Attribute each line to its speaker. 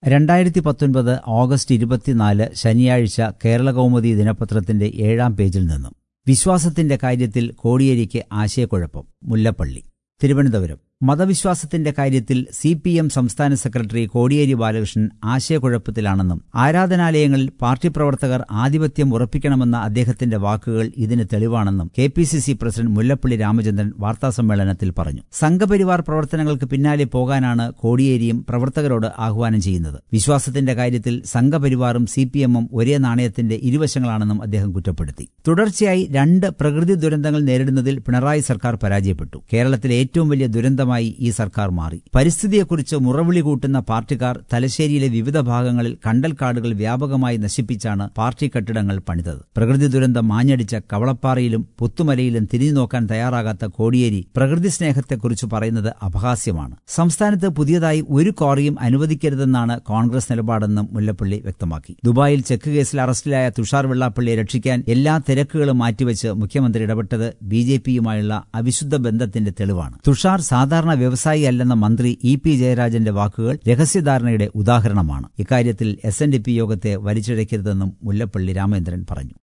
Speaker 1: രണ്ടായിരത്തി പത്തൊൻപത് ഓഗസ്റ്റ് ഇരുപത്തിനാല് ശനിയാഴ്ച കേരളകൗമുദി ദിനപത്രത്തിന്റെ ഏഴാം പേജിൽ നിന്നും വിശ്വാസത്തിന്റെ കാര്യത്തിൽ കോടിയേരിക്ക് ആശയക്കുഴപ്പം മുല്ലപ്പള്ളി തിരുവനന്തപുരം മതവിശ്വാസത്തിന്റെ കാര്യത്തിൽ സി പി എം സംസ്ഥാന സെക്രട്ടറി കോടിയേരി ബാലകൃഷ്ണൻ ആശയക്കുഴപ്പത്തിലാണെന്നും ആരാധനാലയങ്ങളിൽ പാർട്ടി പ്രവർത്തകർ ആധിപത്യം ഉറപ്പിക്കണമെന്ന അദ്ദേഹത്തിന്റെ വാക്കുകൾ ഇതിന് തെളിവാണെന്നും K P C C president Mullappally Ramachandran വാർത്താസമ്മേളനത്തിൽ പറഞ്ഞു സംഘപരിവാർ പ്രവർത്തനങ്ങൾക്ക് പിന്നാലെ പോകാനാണ് കോടിയേരിയും പ്രവർത്തകരോട് ആഹ്വാനം ചെയ്യുന്നത് വിശ്വാസത്തിന്റെ കാര്യത്തിൽ സംഘപരിവാറും സി പി എമ്മും ഒരേ നാണയത്തിന്റെ ഇരുവശങ്ങളാണെന്നും അദ്ദേഹം കുറ്റപ്പെടുത്തി തുടർച്ചയായി രണ്ട് പ്രകൃതി ദുരന്തങ്ങൾ നേരിടുന്നതിൽ പിണറായി സർക്കാർ പരാജയപ്പെട്ടു കേരളത്തിലെ ഏറ്റവും വലിയ ദുരന്തമായി ഈ സർക്കാർ മാറി പരിസ്ഥിതിയെക്കുറിച്ച് മുറവിളി കൂട്ടുന്ന പാർട്ടിക്കാർ തലശ്ശേരിയിലെ വിവിധ ഭാഗങ്ങളിൽ കണ്ടൽക്കാടുകൾ വ്യാപകമായി നശിപ്പിച്ചാണ് പാർട്ടി കെട്ടിടങ്ങൾ പണിതത് പ്രകൃതി ദുരന്തം മാഞ്ഞടിച്ച കവളപ്പാറയിലും പുത്തുമലയിലും തിരിഞ്ഞു നോക്കാൻ തയ്യാറാകാത്ത കോടിയേരി പ്രകൃതി സ്നേഹത്തെക്കുറിച്ച് പറയുന്നത് അപഹാസ്യമാണ് സംസ്ഥാനത്ത് പുതിയതായി ഒരു ക്വാറിയും അനുവദിക്കരുതെന്നാണ് കോൺഗ്രസ് നിലപാടെന്നും മുല്ലപ്പള്ളി വ്യക്തമാക്കി ദുബായിൽ ചെക്ക് കേസിൽ അറസ്റ്റിലായ തുഷാർ വെള്ളാപ്പള്ളിയെ രക്ഷിക്കാൻ എല്ലാ തിരക്കുകളും മാറ്റിവെച്ച് മുഖ്യമന്ത്രി ഇടപെട്ടത് ബി ജെ പിയുമായുള്ള അവിശുദ്ധ ബന്ധത്തിന്റെ തെളിവാണ് തുഷാർ സാധാരണ വ്യവസായി അല്ലെന്ന മന്ത്രി ഇ പി ജയരാജന്റെ വാക്കുകൾ രഹസ്യധാരണയുടെ ഉദാഹരണമാണ് ഇക്കാര്യത്തിൽ എസ് എൻ ഡി പി യോഗത്തെ വലിച്ചിഴക്കരുതെന്നും മുല്ലപ്പള്ളി രാമചന്ദ്രൻ പറഞ്ഞു